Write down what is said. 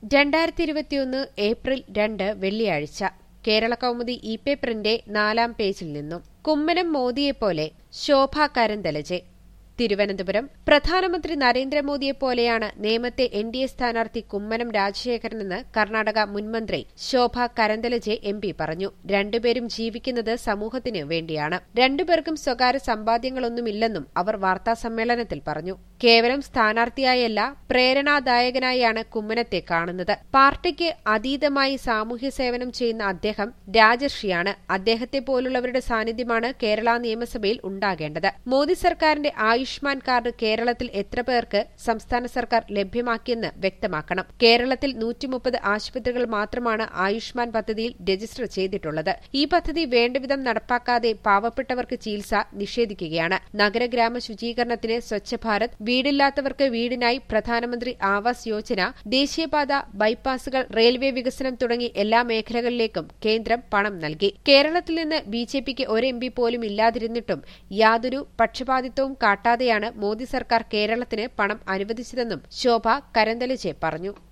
രണ്ടായിരത്തി ഇരുപത്തിയൊന്ന് ഏപ്രിൽ രണ്ട് വെള്ളിയാഴ്ച കേരള കൗമുദി ഇ പേപ്പറിന്റെ നാലാം പേജിൽ നിന്നും കുമ്മനം മോദിയെപ്പോലെ ശോഭ കരന്തലജെ തിരുവനന്തപുരം പ്രധാനമന്ത്രി നരേന്ദ്രമോദിയെപ്പോലെയാണ് നേമത്തെ എൻ ഡി എ സ്ഥാനാർത്ഥി കുമ്മനം രാജശേഖരനെന്ന് കർണാടക മുൻമന്ത്രി ശോഭ കരന്തലജെ എം പി പറഞ്ഞു രണ്ടുപേരും ജീവിക്കുന്നത് സമൂഹത്തിന് വേണ്ടിയാണ് രണ്ടുപേർക്കും സ്വകാര്യ സമ്പാദ്യങ്ങളൊന്നുമില്ലെന്നും അവർ വാർത്താസമ്മേളനത്തിൽ പറഞ്ഞു കേവലം സ്ഥാനാർത്ഥിയായല്ല പ്രേരണാദായകനായാണ് കുമ്മനത്തെ കാണുന്നത് പാർട്ടിക്ക് അതീതമായി സാമൂഹ്യ സേവനം ചെയ്യുന്ന അദ്ദേഹം രാജർഷിയാണ് അദ്ദേഹത്തെ പോലുള്ളവരുടെ സാന്നിധ്യമാണ് കേരള നിയമസഭയിൽ ഉണ്ടാകേണ്ടത് മോദി സർക്കാരിന്റെ ആയുഷ്മാൻ കാർഡ് കേരളത്തിൽ എത്ര പേർക്ക് സംസ്ഥാന സർക്കാർ ലഭ്യമാക്കിയെന്ന് വ്യക്തമാക്കണം കേരളത്തിൽ നൂറ്റിമുപ്പത് ആശുപത്രികൾ മാത്രമാണ് ആയുഷ്മാൻ പദ്ധതിയിൽ രജിസ്റ്റർ ചെയ്തിട്ടുള്ളത് ഈ പദ്ധതി വേണ്ടവിധം നടപ്പാക്കാതെ പാവപ്പെട്ടവർക്ക് ചികിത്സ നിഷേധിക്കുകയാണ് നഗരഗ്രാമ ശുചീകരണത്തിന് സ്വച്ഛ ഭാരത് വീടില്ലാത്തവർക്ക് വീടിനായി പ്രധാനമന്ത്രി ആവാസ് യോജന ദേശീയപാത ബൈപ്പാസുകൾ റെയിൽവേ വികസനം തുടങ്ങി എല്ലാ മേഖലകളിലേക്കും കേന്ദ്രം പണം നൽകി കേരളത്തിൽ നിന്ന് ബി ജെ പിക്ക് ഒരു എം പി പോലും ഇല്ലാതിരുന്നിട്ടും യാതൊരു പക്ഷപാതിത്വവും കാട്ടാതെയാണ് മോദി സർക്കാർ കേരളത്തിന് പണം അനുവദിച്ചതെന്നും ശോഭ കരന്തലജെ പറഞ്ഞു